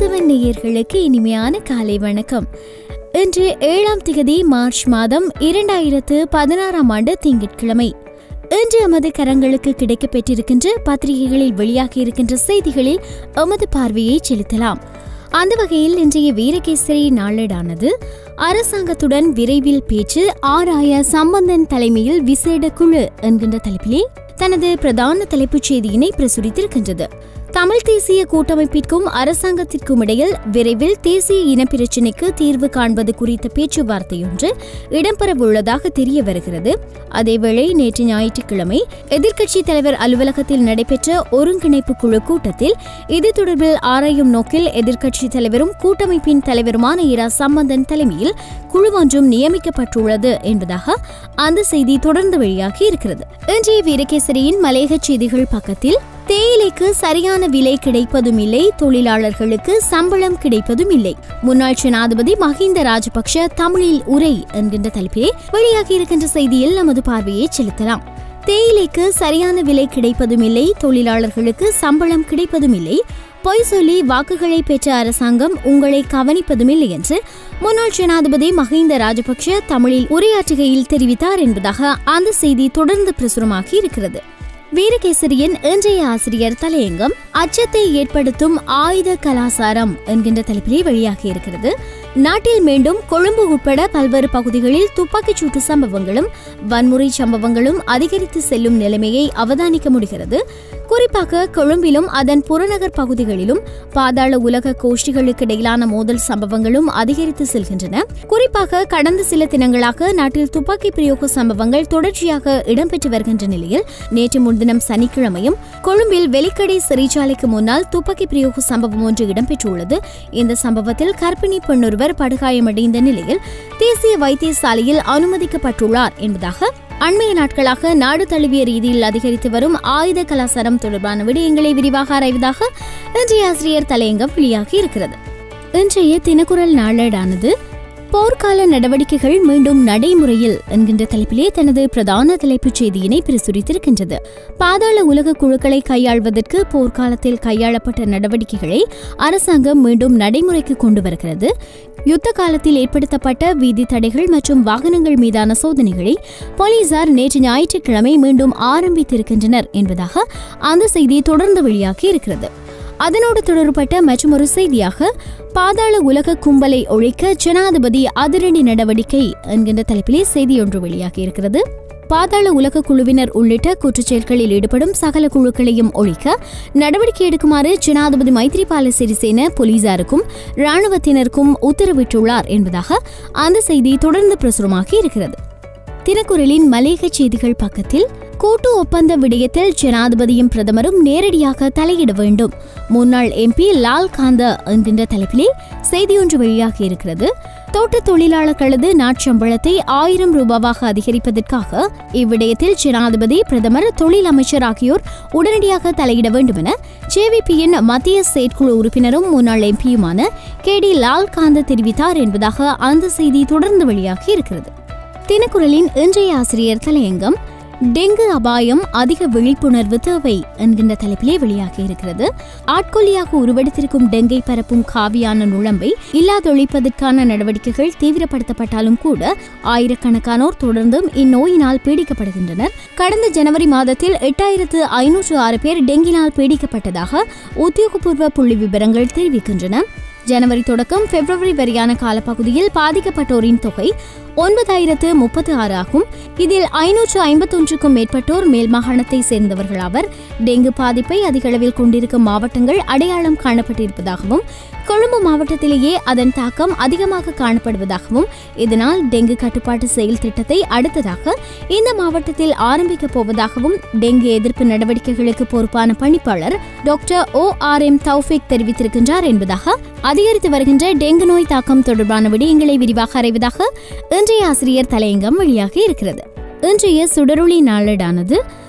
ஆதவன் நேயர்களுக்கு இனிமையான காலை வணக்கம் இன்று ஏழாம் திகதி மார்ச் மாதம் இரண்டாயிரத்து பதினாறாம் ஆண்டு திங்கட்கிழமை இன்று எமது கரங்களுக்கு கிடைக்கப் பெற்றிருக்கின்ற பத்திரிகைகளில் வெளியாகி இருக்கின்ற செய்திகளில் எமது பார்வையை செலுத்தலாம் அந்த வகையில் இன்றைய வீரகேசரி நாளேடானது அரசாங்கத்துடன் விரைவில் பேச்சு ஆராய சம்பந்தன் தலைமையில் விசேட குழு என்கின்ற தலைப்பிலே தனது பிரதான தலைப்புச் செய்தியினை பிரசுரித்திருக்கின்றது தமிழ் தேசிய கூட்டமைப்பிற்கும் அரசாங்கத்திற்கும் இடையில் விரைவில் தேசிய இனப்பிரச்சினைக்கு தீர்வு காண்பது குறித்த பேச்சுவார்த்தையொன்று இடம்பெறவுள்ளதாக தெரிய வருகிறது அதேவேளை நேற்று ஞாயிற்றுக்கிழமை எதிர்க்கட்சித் தலைவர் அலுவலகத்தில் நடைபெற்ற ஒருங்கிணைப்பு குழு கூட்டத்தில் இது தொடர்பில் ஆராயும் நோக்கில் எதிர்க்கட்சித் தலைவரும் கூட்டமைப்பின் தலைவருமான இரா சம்பந்தன் தலைமையில் குழு ஒன்றும் நியமிக்கப்பட்டுள்ளது என்பதாக அந்த செய்தி தொடர்ந்து வெளியாகி இருக்கிறது இன்றைய வீரகேசரியின் மலையக செய்திகள் பக்கத்தில் தேயிலைக்கு சரியான விலை கிடைப்பதும் இல்லை தொழிலாளர்களுக்கு சம்பளம் கிடைப்பதும் இல்லை முன்னாள் ஜனாதிபதி மஹிந்த ராஜபக்ஷ தமிழில் உரை என்கின்ற தலைப்பிலே வெளியாகி இருக்கின்ற செய்தியில் நமது பார்வையை செலுத்தலாம் தேயிலைக்கு சரியான விலை கிடைப்பதும் இல்லை தொழிலாளர்களுக்கு சம்பளம் கிடைப்பதும் இல்லை பொய் சொல்லி வாக்குகளை பெற்ற அரசாங்கம் உங்களை கவனிப்பதும் இல்லை என்று முன்னாள் ஜனாதிபதி மஹிந்த ராஜபக்ஷ தமிழில் உரையாற்றுகையில் தெரிவித்தார் என்பதாக அந்த செய்தி தொடர்ந்து பிரசுரமாகி இருக்கிறது வீரகேசரியின் இன்றைய ஆசிரியர் தலையங்கம் அச்சத்தை ஏற்படுத்தும் ஆயுத கலாசாரம் என்கின்ற தலைப்பிலே வெளியாகி இருக்கிறது நாட்டில் மீண்டும் கொழும்பு உட்பட பல்வேறு பகுதிகளில் துப்பாக்கிச் சூட்டு சம்பவங்களும் வன்முறை சம்பவங்களும் அதிகரித்து செல்லும் நிலைமையை அவதானிக்க முடிகிறது குறிப்பாக கொழும்பிலும் அதன் புறநகர் பகுதிகளிலும் பாதாள உலக கோஷ்டிகளுக்கு இடையிலான மோதல் சம்பவங்களும் அதிகரித்து செல்கின்றன குறிப்பாக கடந்த சில தினங்களாக நாட்டில் துப்பாக்கி பிரயோக சம்பவங்கள் தொடர்ச்சியாக இடம்பெற்று வருகின்ற நிலையில் நேற்று முன்தினம் சனிக்கிழமையும் கொழும்பில் வெலிக்கடை சிறைச்சாலைக்கு முன்னால் துப்பாக்கி பிரயோக சம்பவம் ஒன்று இடம்பெற்றுள்ளது இந்த சம்பவத்தில் கர்ப்பிணி பெண்ணொருவர் படுகாயமடைந்த நிலையில் தேசிய வைத்தியசாலையில் அனுமதிக்கப்பட்டுள்ளார் என்பதாக அண்மைய நாட்களாக நாடு தழுவிய ரீதியில் அதிகரித்து வரும் ஆயுத கலாச்சாரம் தொடர்பான விடயங்களை விரிவாக ஆராய்வதாக இன்றைய ஆசிரியர் தலையங்கம் வெளியாகி இருக்கிறது இன்றைய தினக்குரல் நாளேடானது போர்க்கால நடவடிக்கைகள் மீண்டும் நடைமுறையில் என்கின்ற தலைப்பிலே தனது பிரதான தலைப்புச் செய்தியினை பிரசுரித்திருக்கின்றது பாதாள உலக குழுக்களை கையாள்வதற்கு போர்க்காலத்தில் கையாளப்பட்ட நடவடிக்கைகளை அரசாங்கம் மீண்டும் நடைமுறைக்கு கொண்டு வருகிறது யுத்த காலத்தில் ஏற்படுத்தப்பட்ட வீதி தடைகள் மற்றும் வாகனங்கள் மீதான சோதனைகளை போலீசார் நேற்று ஞாயிற்றுக்கிழமை மீண்டும் ஆரம்பித்திருக்கின்றனர் என்பதாக அந்த செய்தி தொடர்ந்து வெளியாகி இருக்கிறது அதனோடு தொடர்பட்ட மற்றொரு செய்தியாக பாதாள உலக கும்பலை ஒழிக்க ஜனாதிபதி அதிரடி நடவடிக்கை என்கின்ற தலைப்பிலே செய்தியொன்று வெளியாகி இருக்கிறது பாதாள உலக குழுவினர் உள்ளிட்ட குற்றச்செயல்களில் ஈடுபடும் சகல குழுக்களையும் ஒழிக்க நடவடிக்கை எடுக்குமாறு ஜனாதிபதி மைத்ரிபால சிறிசேன போலீசாருக்கும் ராணுவத்தினருக்கும் உத்தரவிட்டுள்ளார் என்பதாக அந்த செய்தி தொடர்ந்து பிரசுரமாகி இருக்கிறது தினக்குரலின் மலேக செய்திகள் பக்கத்தில் கூட்டு ஒப்பந்த விடயத்தில் ஜனாதிபதியும் பிரதமரும் நேரடியாக தலையிட வேண்டும் முன்னாள் எம்பி லால் காந்த என்கின்ற தலைப்பிலே செய்தியொன்று வெளியாகி இருக்கிறது தோட்ட தொழிலாளர்களது நாட்சம்பளத்தை ஆயிரம் ரூபாவாக அதிகரிப்பதற்காக இவ்விடயத்தில் ஜனாதிபதி பிரதமர் தொழில் அமைச்சர் ஆகியோர் உடனடியாக தலையிட வேண்டும் என ஜேவிபியின் மத்திய செயற்குழு உறுப்பினரும் முன்னாள் எம்பியுமான கே டி லால் காந்த தெரிவித்தார் என்பதாக அந்த செய்தி தொடர்ந்து வெளியாகி இருக்கிறது தினக்குரலின் இன்றைய ஆசிரியர் தலையங்கம் டெங்கு அபாயம் அதிக விழிப்புணர்வு தேவை என்கின்ற தலைப்பிலே வெளியாகி இருக்கிறது ஆட்கொல்லியாக உருவெடுத்திருக்கும் டெங்கை பரப்பும் காவியான நுழம்பை இல்லாதொழிப்பதற்கான நடவடிக்கைகள் தீவிரப்படுத்தப்பட்டாலும் கூட ஆயிரக்கணக்கானோர் தொடர்ந்தும் இந்நோயினால் பீடிக்கப்படுகின்றனர் கடந்த ஜனவரி மாதத்தில் எட்டாயிரத்து ஐநூற்று ஆறு பேர் டெங்கினால் பீடிக்கப்பட்டதாக உத்தியோகபூர்வ புள்ளி விவரங்கள் தெரிவிக்கின்றன ஜனவரி தொடக்கம் பிப்ரவரி வரையான காலப்பகுதியில் பாதிக்கப்பட்டோரின் தொகை ஒன்பதாயிரத்து முப்பத்து ஆறு ஆகும் இதில் ஐநூற்று ஐம்பத்தொன்றுக்கும் மேற்பட்டோர் மேல் மாகாணத்தை சேர்ந்தவர்கள் அவர் டெங்கு பாதிப்பை அதிக அளவில் கொண்டிருக்கும் மாவட்டங்கள் அடையாளம் காணப்பட்டிருப்பதாகவும் கொழும்பு மாவட்டத்திலேயே அதன் தாக்கம் அதிகமாக காணப்படுவதாகவும் இதனால் டெங்கு கட்டுப்பாட்டு செயல் திட்டத்தை அடுத்ததாக இந்த மாவட்டத்தில் ஆரம்பிக்கப் போவதாகவும் டெங்கு எதிர்ப்பு நடவடிக்கைகளுக்கு பொறுப்பான பணிப்பாளர் doctor O R M Thowfeek தெரிவித்திருக்கின்றார் என்பதாக அதிகரித்து வருகின்ற டெங்கு நோய் தாக்கம் தொடர்பான விடயங்களை விரிவாக அறிவதாக இன்றைய ஆசிரியர் தலையங்கம் வெளியாகி இருக்கிறது இன்றைய சுடரொளி நாளேடானது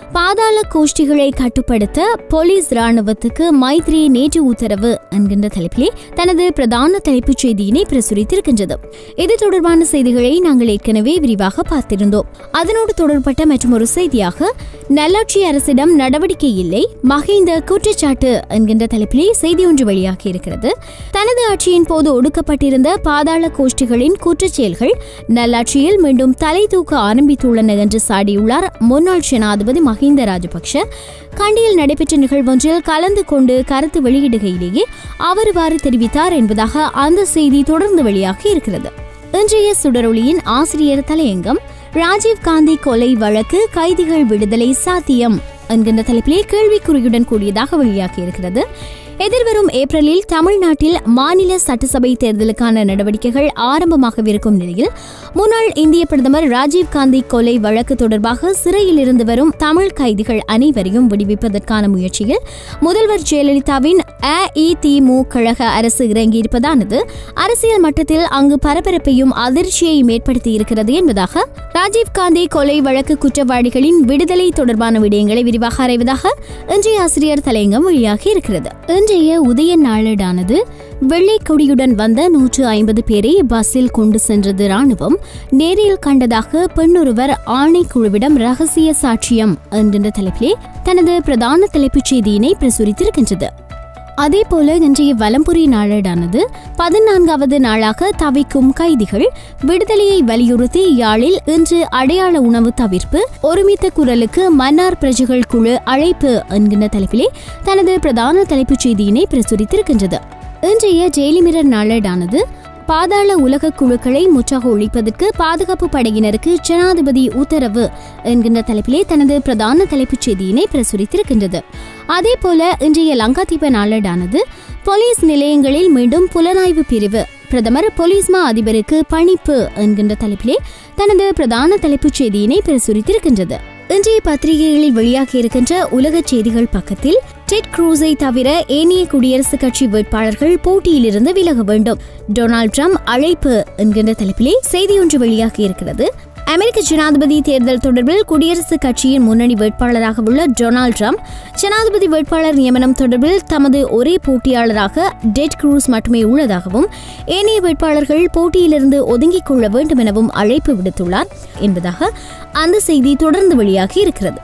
பாதாள கோஷ்டிகளை கட்டுப்படுத்த போலீஸ் ராணுவத்துக்கு மைத்ரி நேற்று உத்தரவு என்கின்ற தலைப்பிலே தனது பிரதான தலைப்புச் செய்தியினை பிரசுரித்திருக்கின்றது இது தொடர்பான செய்திகளை நாங்கள் ஏற்கனவே விரிவாக பார்த்திருந்தோம் அதனோடு தொடர்பட்ட மற்றொரு செய்தியாக நல்லாட்சி அரசிடம் நடவடிக்கை இல்லை மஹிந்த குற்றச்சாட்டு என்கின்ற தலைப்பிலே செய்தி ஒன்று வெளியாகி இருக்கிறது தனது ஆட்சியின் போது ஒடுக்கப்பட்டிருந்த பாதாள கோஷ்டிகளின் குற்றச்செயல்கள் நல்லாட்சியில் மீண்டும் தலை தூக்க ஆரம்பித்துள்ளன என்று சாடியுள்ளார் முன்னாள் ஜனாதிபதி மஹிந்த ராஜபக்ஷ கண்டியில் நடைபெற்ற நிகழ்வொன்றில் கலந்து கொண்டு கருத்து வெளியிடுகையிலேயே அவர் இவ்வாறு தெரிவித்தார் என்பதாக அந்த செய்தி தொடர்ந்து வெளியாகி இருக்கிறது இன்றைய சுடரொளியின் ஆசிரியர் தலையங்கம் ராஜீவ் காந்தி கொலை வழக்கு கைதிகள் விடுதலை சாத்தியம் என்கின்ற தலைப்பிலே கேள்விக்குறியுடன் கூடியதாக வெளியாகி இருக்கிறது எதிர்வரும் ஏப்ரலில் தமிழ்நாட்டில் மாநில சட்டசபை தேர்தலுக்கான நடவடிக்கைகள் ஆரம்பமாகவிருக்கும் நிலையில் முன்னாள் இந்திய பிரதமர் ராஜீவ் காந்தி கொலை வழக்கு தொடர்பாக சிறையில் இருந்து வரும் தமிழ் கைதிகள் அனைவரையும் விடுவிப்பதற்கான முயற்சியில் முதல்வர் ஜெயலலிதாவின் அஇதிமு கழக அரசு இறங்கியிருப்பதானது அரசியல் மட்டத்தில் அங்கு பரபரப்பையும் அதிர்ச்சியையும் ஏற்படுத்தி இருக்கிறது என்பதாக ராஜீவ் காந்தி கொலை வழக்கு குற்றவாளிகளின் விடுதலை தொடர்பான விடயங்களை விரிவாக ஆராய்வதாக இன்றைய ஆசிரியர் தலையங்கம் வெளியாகி இருக்கிறது இன்றைய உதய நாளேடானது வெள்ளை கொடியுடன் வந்த நூற்று ஐம்பது பேரை பஸ்ஸில் கொண்டு சென்றது ராணுவம் நேரில் கண்டதாக பெண்ணொருவர் ஆணைக்குழுவிடம் ரகசிய சாட்சியம் என்கின்ற தலைப்பிலே தனது பிரதான தலைப்புச் செய்தியினை பிரசுரித்திருக்கின்றது அதே போல இன்றைய வலம்புரி நாளேடானது பதினான்காவது நாளாக தவிக்கும் கைதிகள் விடுதலையை வலியுறுத்தி யாழில் இன்று அடையாள உணவு தவிர்ப்பு ஒருமித்த குரலுக்கு மன்னார் பிரஜைகள் குழு அழைப்பு என்கின்ற தலைப்பிலே தனது பிரதான தலைப்புச் செய்தியினை பிரசுரித்திருக்கின்றது இன்றைய ஜெயிலிமிரர் நாளேடானது பாதாள உலக குழுக்களை முற்றாக ஒழிப்பதற்கு பாதுகாப்பு படையினருக்கு ஜனாதிபதி உத்தரவு என்கின்ற தலைப்பிலே தனது பிரதான தலைப்புச் செய்தியினை பிரசுரித்திருக்கின்றது அதே போல இன்றைய லங்காதீப நாளேடானது போலீஸ் நிலையங்களில் மீண்டும் புலனாய்வு பிரிவு பிரதமர் போலீஸ் மா அதிபருக்கு பணிப்பு என்கின்ற தலைப்பிலே தனது பிரதான தலைப்புச் செய்தியினை பிரசுரித்திருக்கின்றது இன்றைய பத்திரிகைகளில் வெளியாகி இருக்கின்ற உலக செய்திகள் பக்கத்தில் டெட் க்ரூஸை தவிர ஏனைய குடியரசுக் கட்சி வேட்பாளர்கள் போட்டியிலிருந்து விலக வேண்டும் டொனால்ட் ட்ரம்ப் அழைப்பு என்கின்ற தலைப்பிலே செய்தி ஒன்று வெளியாகி இருக்கிறது அமெரிக்க ஜனாதிபதி தேர்தல் தொடர்பில் குடியரசுக் கட்சியின் முன்னணி வேட்பாளராக உள்ள டொனால்ட் ட்ரம்ப் ஜனாதிபதி வேட்பாளர் நியமனம் தொடர்பில் தமது ஒரே போட்டியாளராக டெட் க்ரூஸ் மட்டுமே உள்ளதாகவும் ஏனைய வேட்பாளர்கள் போட்டியிலிருந்து ஒதுங்கிக் கொள்ள வேண்டும் எனவும் அழைப்பு விடுத்துள்ளார் என்பதாக அந்த செய்தி தொடர்ந்து வெளியாகி இருக்கிறது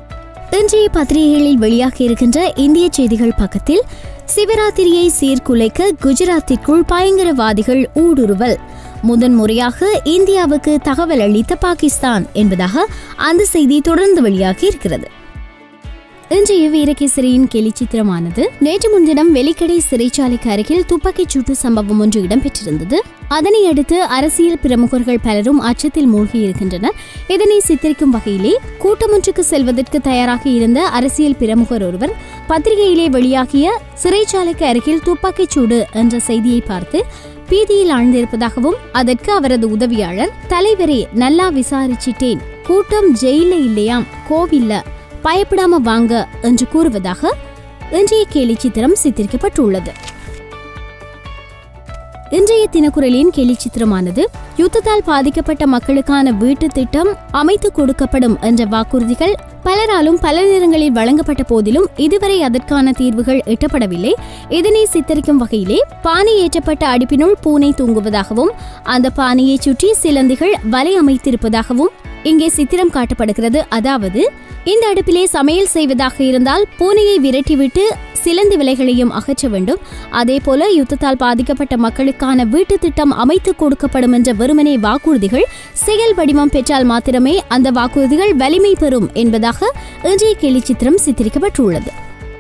இன்றைய பத்திரிகைகளில் வெளியாகி இருக்கின்ற இந்திய செய்திகள் பக்கத்தில் சிவராத்திரியை சீர்குலைக்க குஜராத்திற்குள் பயங்கரவாதிகள் ஊடுருவல் முதன்முறையாக இந்தியாவுக்கு தகவல் அளித்த பாகிஸ்தான் என்பதாக அந்த செய்தி தொடர்ந்து வெளியாகி இருக்கிறது இன்றைய வீரகேசரியின் கேலி சித்திரமானது நேற்று முன்தினம் வெலிக்கடை சிறைச்சாலைக்கு அருகில் துப்பாக்கிச் சூட்டு சம்பவம் ஒன்று இடம்பெற்றிருந்தது அதனை அடுத்து அரசியல் பிரமுகர்கள் பலரும் அச்சத்தில் மூழ்கியிருக்கின்றனர் இதனை சித்தரிக்கும் வகையிலே கூட்டமொன்றுக்கு செல்வதற்கு தயாராக இருந்த அரசியல் பிரமுகர் ஒருவர் பத்திரிகையிலே வெளியாகிய சிறைச்சாலைக்கு அருகில் துப்பாக்கிச் சூடு என்ற செய்தியை பார்த்து பீதியில் ஆழ்ந்திருப்பதாகவும் அதற்கு அவரது உதவியாளர் தலைவரே நல்லா விசாரிச்சிட்டேன் கூட்டம் ஜெயில இல்லையாம் கோவில்ல பயப்படாம வாங்க என்று கூறுவதாக இன்றைய கேலி சித்திரம் சித்தரிக்கப்பட்டுள்ளது இன்றைய தினக்குரலின் கேலி சித்திரமானது யுத்தத்தால் பாதிக்கப்பட்ட மக்களுக்கான வீட்டு திட்டம் அமைத்து கொடுக்கப்படும் என்ற வாக்குறுதிகள் பலராலும் பல நேரங்களில் வழங்கப்பட்ட போதிலும் இதுவரை அதற்கான தீர்வுகள் எட்டப்படவில்லை இதனை சித்தரிக்கும் வகையிலே பானை ஏற்றப்பட்ட அடுப்பினுள் பூனை தூங்குவதாகவும் அந்த பானையை சுற்றி சிலந்திகள் வலை அமைத்திருப்பதாகவும் இங்கே சித்திரம் காட்டப்படுகிறது அதாவது இந்த அடுப்பிலே சமையல் செய்வதாக இருந்தால் பூனையை விரட்டிவிட்டு சிலந்தி விலைகளையும் அகற்ற வேண்டும் அதே போல யுத்தத்தால் பாதிக்கப்பட்ட மக்களுக்கான வீட்டு திட்டம் அமைத்து கொடுக்கப்படும் என்ற வெறுமனே வாக்குறுதிகள் செயல் வடிவம் பெற்றால் மாத்திரமே அந்த வாக்குறுதிகள் வலிமை பெறும் என்பதாக இன்றைய கேலி சித்திரம் சித்தரிக்கப்பட்டுள்ளது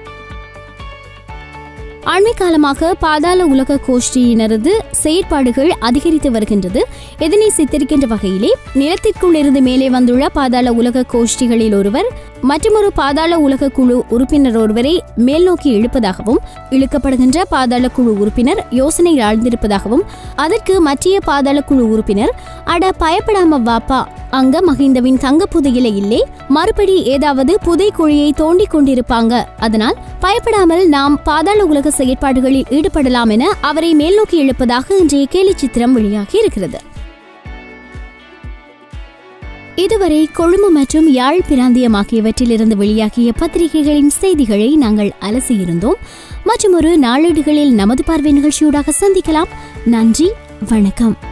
அண்மை காலமாக பாதாள உலக கோஷ்டியினரது செயற்பாடுகள் அதிகரித்து வருகின்றது இதனை சித்தரிக்கின்ற வகையிலே நிலத்திற்குள் இருந்து மேலே வந்துள்ள பாதாள உலக கோஷ்டிகளில் ஒருவர் மற்றொரு பாதாள உலக குழு உறுப்பினர் ஒருவரை மேல் நோக்கி இழுப்பதாகவும் இழுக்கப்படுகின்ற பாதாள குழு உறுப்பினர் யோசனை ஆழ்ந்திருப்பதாகவும் அதற்கு மற்றிய பாதாள குழு உறுப்பினர் அட பயப்படாம வாப்பா அங்க மகிந்தவின் தங்க புதையில இல்லே மறுபடி ஏதாவது புதை குழியை தோண்டிக் கொண்டிருப்பாங்க அதனால் பயப்படாமல் நாம் பாதாள உலக செயற்பாடுகளில் ஈடுபடலாம் என அவரை மேல்நோக்கி இழுப்பதாக இன்றைய கேலி சித்திரம் வெளியாகி இருக்கிறது இதுவரை கொழும்பு மற்றும் யாழ் பிராந்தியம் ஆகியவற்றிலிருந்து வெளியாகிய பத்திரிகைகளின் செய்திகளை நாங்கள் அலசியிருந்தோம் மற்றும் ஒரு நாளேடுகளில் நமது பார்வை நிகழ்ச்சியூடாக சந்திக்கலாம் நன்றி வணக்கம்